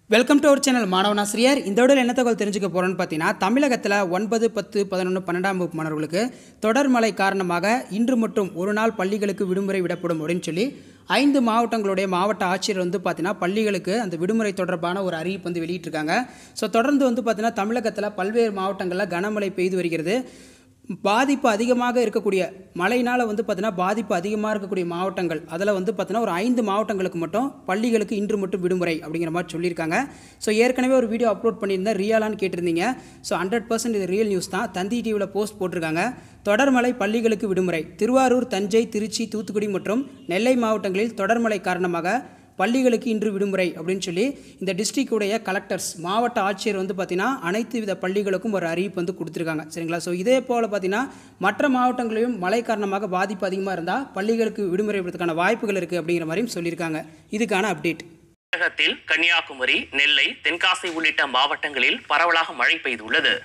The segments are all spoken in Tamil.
வெல்கம் டு அவர் சேனல் மாணவனாசிரியர் இந்த விட என்ன தகவல் தெரிஞ்சுக்க போகிறோன்னு பார்த்தீங்கன்னா தமிழகத்தில் ஒன்பது பத்து பதினொன்று பன்னெண்டாம் வகுப்பு மாணவர்களுக்கு தொடர் மழை காரணமாக இன்று மட்டும் ஒரு நாள் பள்ளிகளுக்கு விடுமுறை விடப்படும் அப்படின்னு சொல்லி ஐந்து மாவட்டங்களுடைய மாவட்ட ஆட்சியர் வந்து பார்த்தீங்கன்னா பள்ளிகளுக்கு அந்த விடுமுறை தொடர்பான ஒரு அறிவிப்பு வந்து வெளியிட்டிருக்காங்க ஸோ தொடர்ந்து வந்து பார்த்தீங்கன்னா தமிழகத்தில் பல்வேறு மாவட்டங்களில் கனமழை பெய்து வருகிறது பாதிப்பு அதிகமாக இருக்கக்கூடிய மழையினால் வந்து பார்த்தீங்கன்னா பாதிப்பு அதிகமாக இருக்கக்கூடிய மாவட்டங்கள் அதில் வந்து பார்த்தீங்கன்னா ஒரு ஐந்து மாவட்டங்களுக்கு மட்டும் பள்ளிகளுக்கு இன்று மட்டும் விடுமுறை அப்படிங்கிற மாதிரி சொல்லியிருக்காங்க ஸோ ஏற்கனவே ஒரு வீடியோ அப்லோட் பண்ணியிருந்தேன் ரியாலான்னு கேட்டிருந்தீங்க ஸோ ஹண்ட்ரட் பர்சன்ட் இது ரியல் நியூஸ் தான் தந்தி டிவியில் போஸ்ட் போட்டிருக்காங்க தொடர்மழை பள்ளிகளுக்கு விடுமுறை திருவாரூர் தஞ்சை திருச்சி தூத்துக்குடி மற்றும் நெல்லை மாவட்டங்களில் தொடர்மழை காரணமாக பள்ளிகளுக்கு இன்று விடுமுறை அப்படின்னு சொல்லி இந்த டிஸ்ட்ரிக்டுடைய கலெக்டர்ஸ் மாவட்ட ஆட்சியர் வந்து பார்த்தீங்கன்னா அனைத்து வித பள்ளிகளுக்கும் ஒரு அறிவிப்பு வந்து கொடுத்துருக்காங்க சரிங்களா ஸோ இதே போல் பார்த்தீங்கன்னா மற்ற மாவட்டங்களிலும் மழை காரணமாக பாதிப்பு அதிகமாக இருந்தால் பள்ளிகளுக்கு விடுமுறை விடுறதுக்கான வாய்ப்புகள் இருக்குது அப்படிங்கிற மாதிரியும் சொல்லியிருக்காங்க இதுக்கான அப்டேட் தமிழகத்தில் கன்னியாகுமரி நெல்லை தென்காசி உள்ளிட்ட மாவட்டங்களில் பரவலாக மழை பெய்துள்ளது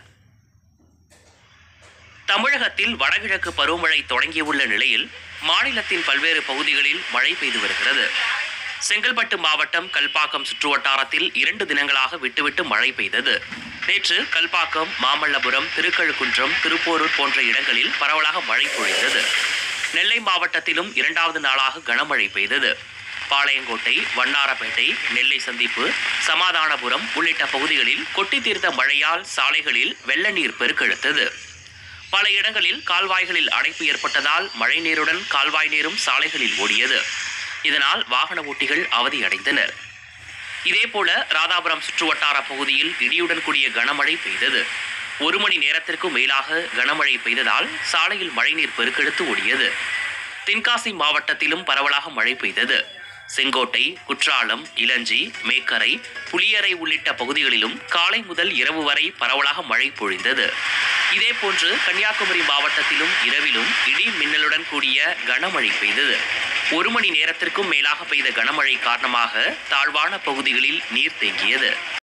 தமிழகத்தில் வடகிழக்கு பருவமழை தொடங்கியுள்ள நிலையில் மாநிலத்தின் பல்வேறு பகுதிகளில் மழை பெய்து வருகிறது செங்கல்பட்டு மாவட்டம் கல்பாக்கம் சுற்றுவட்டாரத்தில் இரண்டு தினங்களாக விட்டுவிட்டு மழை பெய்தது நேற்று கல்பாக்கம் மாமல்லபுரம் திருக்கழுக்குன்றம் திருப்போரூர் போன்ற இடங்களில் பரவலாக மழை பொழிந்தது நெல்லை மாவட்டத்திலும் இரண்டாவது நாளாக கனமழை பெய்தது பாளையங்கோட்டை வண்ணாரப்பேட்டை நெல்லை சந்திப்பு சமாதானபுரம் உள்ளிட்ட பகுதிகளில் கொட்டி தீர்த்த மழையால் சாலைகளில் வெள்ள நீர் பெருக்கெடுத்தது பல இடங்களில் கால்வாய்களில் அடைப்பு ஏற்பட்டதால் மழைநீருடன் கால்வாய் நீரும் சாலைகளில் ஓடியது இதனால் வாகன ஓட்டிகள் அவதியடைந்தனர் இதேபோல ராதாபுரம் சுற்றுவட்டார பகுதியில் இடியுடன் கூடிய கனமழை பெய்தது ஒரு மணி நேரத்திற்கும் மேலாக கனமழை பெய்ததால் சாலையில் மழைநீர் பெருக்கெடுத்து ஓடியது தென்காசி மாவட்டத்திலும் பரவலாக மழை பெய்தது செங்கோட்டை குற்றாலம் இளஞ்சி மேக்கரை புளியரை உள்ளிட்ட பகுதிகளிலும் காலை முதல் இரவு வரை பரவலாக மழை பொழிந்தது இதேபோன்று கன்னியாகுமரி மாவட்டத்திலும் இரவிலும் இடி மின்னலுடன் கூடிய கனமழை பெய்தது ஒரு மணி நேரத்திற்கும் மேலாக பெய்த கனமழை காரணமாக தாழ்வான பகுதிகளில் நீர் தேங்கியது